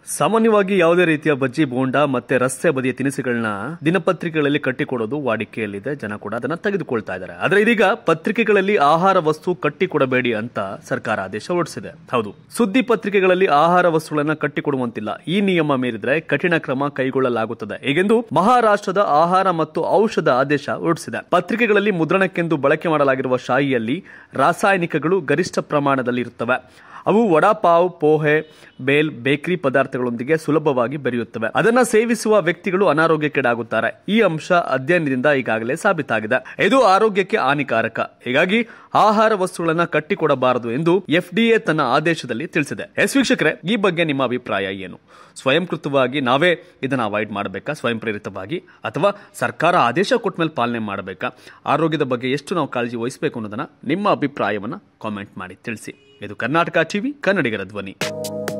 ಸಾಮಾನ್ಯವಾಗಿ ಯಾವುದೇ ರೀತಿಯ ಬಜ್ಜಿ ಬೋಂಡ ಮತ್ತೆ ರಸ್ತೆ ಬದಿಯ ತಿನಿಸುಗಳನ್ನ ದಿನಪತ್ರಿಕೆಗಳಲ್ಲಿ ಕಟ್ಟಿಕೊಡೋದು ವಾಡಿಕೆಯಲ್ಲಿದೆ ಜನ ಕೂಡ ಅದನ್ನ ತೆಗೆದುಕೊಳ್ತಾ ಇದ್ದಾರೆ ಆದ್ರೆ ಇದೀಗ ಪತ್ರಿಕೆಗಳಲ್ಲಿ ಆಹಾರ ವಸ್ತು ಕಟ್ಟಿಕೊಡಬೇಡಿ ಅಂತ ಸರ್ಕಾರ ಆದೇಶ ಹೊರಡಿಸಿದೆ ಹೌದು ಸುದ್ದಿ ಪತ್ರಿಕೆಗಳಲ್ಲಿ ಆಹಾರ ವಸ್ತುಗಳನ್ನ ಕಟ್ಟಿಕೊಡುವಂತಿಲ್ಲ ಈ ನಿಯಮ ಮೀರಿದ್ರೆ ಕಠಿಣ ಕ್ರಮ ಕೈಗೊಳ್ಳಲಾಗುತ್ತದೆ ಹೀಗೆಂದು ಮಹಾರಾಷ್ಟ್ರದ ಆಹಾರ ಮತ್ತು ಔಷಧ ಆದೇಶ ಹೊರಡಿಸಿದೆ ಪತ್ರಿಕೆಗಳಲ್ಲಿ ಮುದ್ರಣಕ್ಕೆಂದು ಬಳಕೆ ಮಾಡಲಾಗಿರುವ ಶಾಯಿಯಲ್ಲಿ ರಾಸಾಯನಿಕಗಳು ಗರಿಷ್ಠ ಪ್ರಮಾಣದಲ್ಲಿ ಇರುತ್ತವೆ ಅವು ವಡಾಪಾವ್ ಪೋಹೆ ಬೇಲ್ ಬೇಕರಿ ಪದಾರ್ಥಗಳೊಂದಿಗೆ ಸುಲಭವಾಗಿ ಬೆರೆಯುತ್ತವೆ ಅದನ್ನ ಸೇವಿಸುವ ವ್ಯಕ್ತಿಗಳು ಅನಾರೋಗ್ಯಕ್ಕೀಡಾಗುತ್ತಾರೆ ಈ ಅಂಶ ಅಧ್ಯಯನದಿಂದ ಈಗಾಗಲೇ ಸಾಬೀತಾಗಿದೆ ಇದು ಆರೋಗ್ಯಕ್ಕೆ ಹಾನಿಕಾರಕ ಹೀಗಾಗಿ ಆಹಾರ ವಸ್ತುಗಳನ್ನ ಕಟ್ಟಿಕೊಡಬಾರದು ಎಂದು ಎಫ್ಡಿಎ ತನ್ನ ಆದೇಶದಲ್ಲಿ ತಿಳಿಸಿದೆ ಎಸ್ ವೀಕ್ಷಕರೇ ಈ ಬಗ್ಗೆ ನಿಮ್ಮ ಅಭಿಪ್ರಾಯ ಏನು ಸ್ವಯಂಕೃತವಾಗಿ ನಾವೇ ಇದನ್ನ ಅವಾಯ್ಡ್ ಮಾಡಬೇಕಾ ಸ್ವಯಂ ಪ್ರೇರಿತವಾಗಿ ಅಥವಾ ಸರ್ಕಾರ ಆದೇಶ ಕೊಟ್ಟ ಮೇಲೆ ಪಾಲನೆ ಮಾಡಬೇಕಾ ಆರೋಗ್ಯದ ಬಗ್ಗೆ ಎಷ್ಟು ನಾವು ಕಾಳಜಿ ವಹಿಸಬೇಕು ಅನ್ನೋದನ್ನ ನಿಮ್ಮ ಅಭಿಪ್ರಾಯವನ್ನ ಕಾಮೆಂಟ್ ಮಾಡಿ ತಿಳಿಸಿ ಇದು ಕರ್ನಾಟಕ ಟಿವಿ ಕನ್ನಡಿಗರ ಧ್ವನಿ